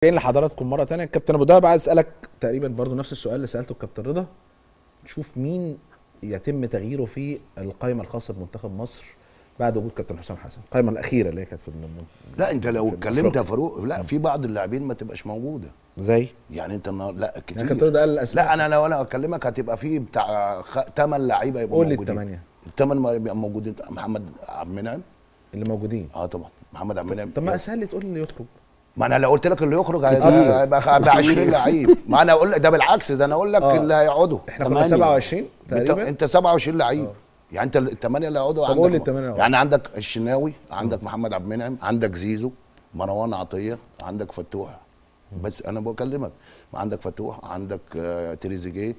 تاني لحضراتكم مره تانية كابتن ابو دهب عايز اسالك تقريبا برضو نفس السؤال اللي سالته الكابتن رضا نشوف مين يتم تغييره في القائمه الخاصه بمنتخب مصر بعد وجود كابتن حسام حسن القائمه الاخيره اللي هي كانت في الم- لا انت لو في اتكلمت أفريقيا. يا فاروق لا في بعض اللاعبين ما تبقاش موجوده زي يعني انت النهار لا كتير يعني كابتن رضا قال الاسماء لا انا لو انا اكلمك هتبقى في بتاع ثمان لعيبه يبقوا قول لي موجودين الثمانيه الثمان ما يبقوا موجودين محمد عبد المنعم اللي موجودين اه طبعا محمد عبد المنعم طب ما اسهل لي تقول لي اللي يخرج ما انا لو قلت لك اللي يخرج كتير. هيبقى هيبقى هيبقى 20 لعيب ما انا اقول لك ده بالعكس ده انا اقول لك آه. اللي هيقعدوا احنا كنا تمانية. 27 انت, تقريبا انت 27 لعيب يعني انت الثمانيه اللي هيقعدوا طب قول لي عندك التمانية اهو. يعني عندك الشناوي عندك محمد عبد المنعم عندك زيزو مروان عطيه عندك فتوح بس انا بكلمك عندك فتوح عندك آه تريزيجيه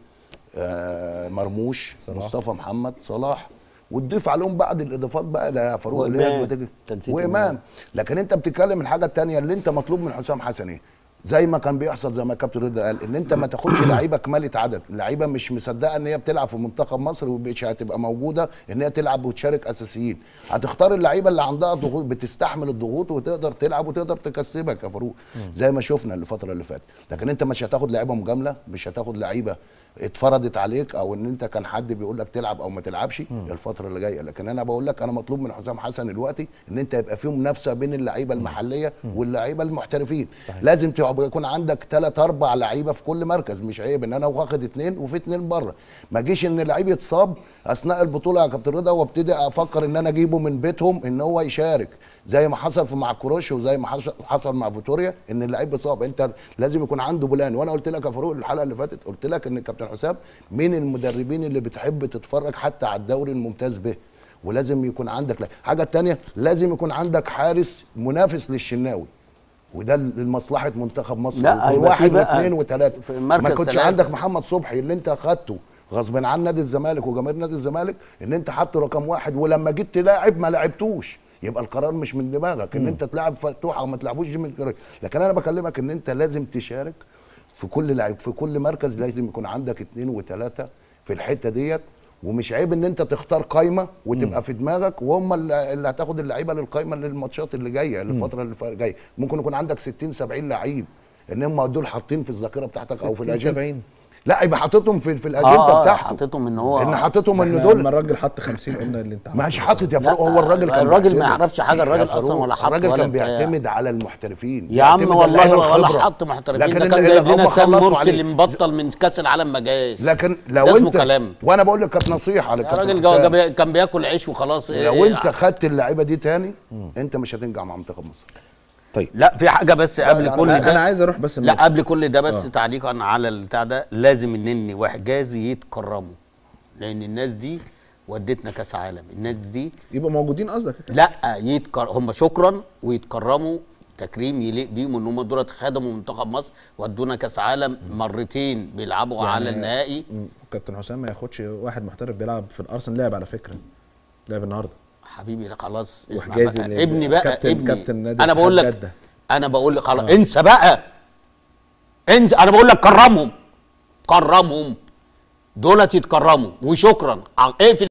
آه مرموش صلاح. مصطفى محمد صلاح وتضيف عليهم بعض الاضافات بقى لا فاروق اللي هي وإمام. بتيجي تنسيق وامام إمام. لكن انت بتتكلم الحاجه الثانيه اللي انت مطلوب من حسام حسن ايه زي ما كان بيحصل زي ما كابتن رضا قال ان انت ما تاخدش لعيبه كمالة عدد اللعيبه مش مصدقه ان هي بتلعب في منتخب مصر ومش هتبقى موجوده ان هي تلعب وتشارك اساسيين هتختار اللعيبه اللي عندها ضغوط بتستحمل الضغوط وتقدر تلعب وتقدر تكسبك يا فاروق زي ما شفنا الفتره اللي فاتت لكن انت مش هتاخد لعيبه مجامله مش هتاخد لعيبه اتفرضت عليك او ان انت كان حد بيقول لك تلعب او ما تلعبش الفتره اللي جايه لكن انا بقول لك انا مطلوب من حسام حسن دلوقتي ان انت يبقى في منافسه بين اللعيبه المحليه واللعيبه المحترفين صحيح. لازم تبقى- يكون عندك ثلاث اربع لعيبه في كل مركز مش عيب ان انا واخد اثنين وفي اثنين بره ما جيش ان لعيب يتصاب اثناء البطوله يا كابتن رضا وابتدي افكر ان انا اجيبه من بيتهم ان هو يشارك زي ما حصل في مع كروش وزي ما حصل- حصل مع فيتوريا ان اللعيب اتصاب انت لازم يكون عنده بلان وانا قلت لك يا فاروق الحلقه اللي فاتت قلت لك ان كابتن حسام من المدربين اللي بتحب تتفرج حتى على الدوري الممتاز به ولازم يكون عندك لا. حاجه تانية لازم يكون عندك حارس منافس للشناوي وده لمصلحه منتخب مصر لا، يكون هيبقى في واحد بقى واثنين وثلاثه في المركز ما كنتش تلاتة. عندك محمد صبحي اللي انت اخدته غصب عن نادي الزمالك وجماهير نادي الزمالك ان انت حاطه رقم واحد ولما جيت تلاعب ما لعبتوش يبقى القرار مش من دماغك ان انت تلعب فتوح او ما تلعبوش دي من دماغك. لكن انا بكلمك ان انت لازم تشارك في كل لعيب في كل مركز لازم يكون عندك اثنين وثلاثه في الحته ديت ومش عيب ان انت تختار قايمه وتبقى في دماغك وهم اللي اللي هتاخد اللعيبه للقايمه للماتشات اللي جايه الفتره اللي فا- جايه ممكن يكون عندك 60 70 لعيب ان هم دول حاطين في الذاكره بتاعتك او في 60 الاجنده 70 لا يبقى حاططهم في في الاجنده آه، بتاعته حاططهم إن هو- ان حاططهم ان احنا دول لما الراجل حط 50 قلنا اللي انت مش عملته. حاطط يا فاروق لا، هو الراجل كان الراجل ما بيعتمد. يعرفش حاجة، الراجل يا فاروق، أصلاً ولا حط الراجل ولا كان بتاع. بيعتمد على المحترفين يا عم بيعتمد والله اللعيبة ولا الخبرة. حط محترفين لكن ده ال- كان ال- جايب لنا هم سام خلصوا مرسي عليه. اللي مبطل من كاس العالم ما جاش لكن لو ده اسمه انت كلام. وانا بقول لك كانت نصيحه يا للكابتن راجل حسام. جا- جا- كان بياكل عيش وخلاص لو إيه، انت خدت اللعيبه دي تاني انت مش هتنجح مع منتخب مصر طيب لا في حاجه بس قبل لا، كل لا، ده انا عايز اروح بس لا النقطة. قبل كل ده بس آه. تعليقا على البتاع ده لازم النني وحجازي يتكرموا لان الناس دي ودتنا كاس عالم الناس دي يبقوا موجودين قصدك لا يتكر هم شكرا ويتكرموا تكريم يليق بيهم ان هم دول خدموا منتخب مصر ودونا كاس عالم مرتين بيلعبوا يعني على النهائي م- كابتن حسام ما ياخدش واحد محترف بيلعب في الارسنال لعب على فكره لعب النهارده حبيبي لا خلاص اسمع وحجازي بقى اللي- ابني بقى كابتن- ابني كابتن نادي انا بقول اتحاد لك جدة. انا بقول لك خلاص انسى بقى انسى انا بقول لك كرمهم كرمهم دولت يتكرموا وشكرا اقفل